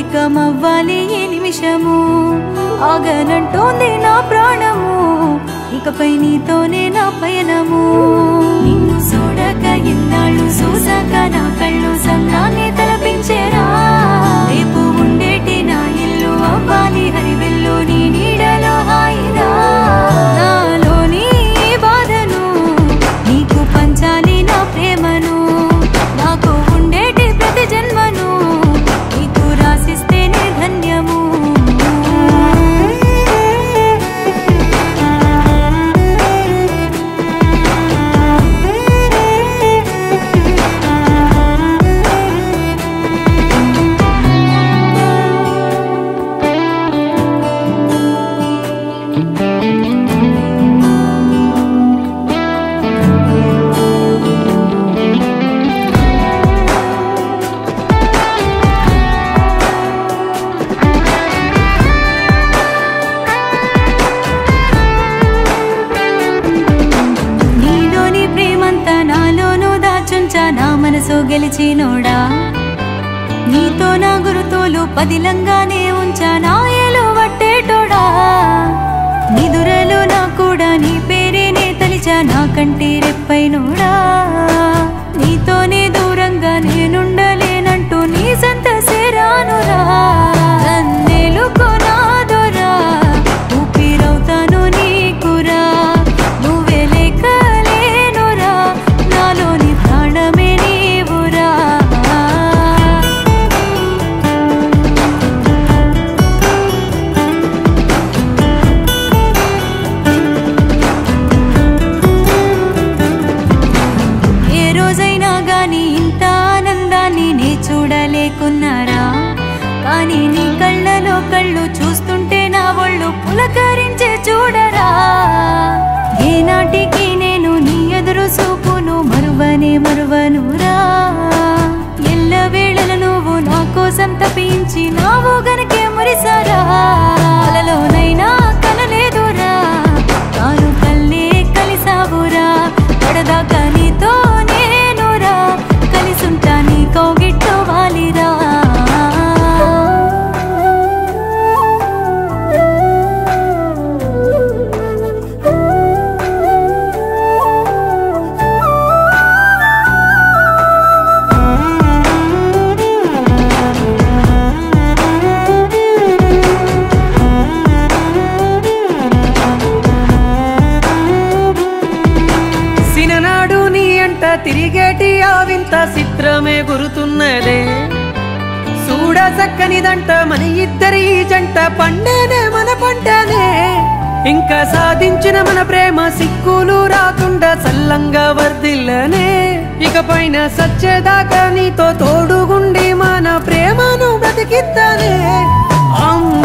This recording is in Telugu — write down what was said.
ఏకమవ్వాలి ఈ నిమిషము ఆగనంటోంది నా ప్రాణము ఇకపై నీతోనే నా పయనము నిన్ను చూడక ఎన్నాళ్ళు చూసాక నా కళ్ళు సంద్రాన్ని తలపించేరా రేపు ఉండేటి నా ఇల్లు అవ్వాలి హరివెల్లు నీ నీడలో హాయిరా నాలోని ఈ బాధను నీకు పంచాలి నా ప్రేమను నాకు ఉండేటి ప్రతి జన్మను నీకు రాసిస్తేనే ధన్యము నీలోని ప్రేమంతా నాలోనూ దాచుంచా నా మనసు గెలిచినోడా నీతో నా గురుతోలు పదిలంగానే ఉంచా నా ఏలు వట్టేటోడా నిదురలు నా కూడా నీ పేరేనే తలిచా నా కంటి రెప్పైనోడా నీతోనే దూరంగా నేనుండలేనంటూ నీ సంత సేరానురా నన్నేలుకో నాదోరా ఊపిరవుతాను నీకురా నువ్వే లేకలేనురా నాలోని ప్రాణమే నీవురా ఏ రోజైనా గాని ఇంత ఆనందాన్ని నే చూడలేకున్నారా కానీ నీ కళ్ళలో కళ్ళు చూస్తుంటే నా ఒళ్ళు పులకరించే చూడరా ఏనాటికి నేను నీ ఎదురు చూపును మరువనే మరువనురా ఎల్ల వేళల నువ్వు నా కోసం తప్పించి నావు గనకే మురిసారా కలలోనైనా కలలేదురా తాను కల్లే కలిసావురా పడదాకా నీతో నేనురా కలిసుంటా నీ కౌగిట్టు వాలిరా సిననాడు నీ అంట తిరిగేటి ఆ వింత చిత్రమే గురుతున్నదే చూడ చక్కనిదంట మన ఇద్దరి ఈ జంట పండేనే మన పంటనే ఇంకా సాధించిన మన ప్రేమ సిక్కులు రాకుండా చల్లంగా వర్దిల్లనే ఇకపైన సచ్చేదాకా నీతో తోడుగుండి మన ప్రేమను బ్రతికిద్దనే అమ్మ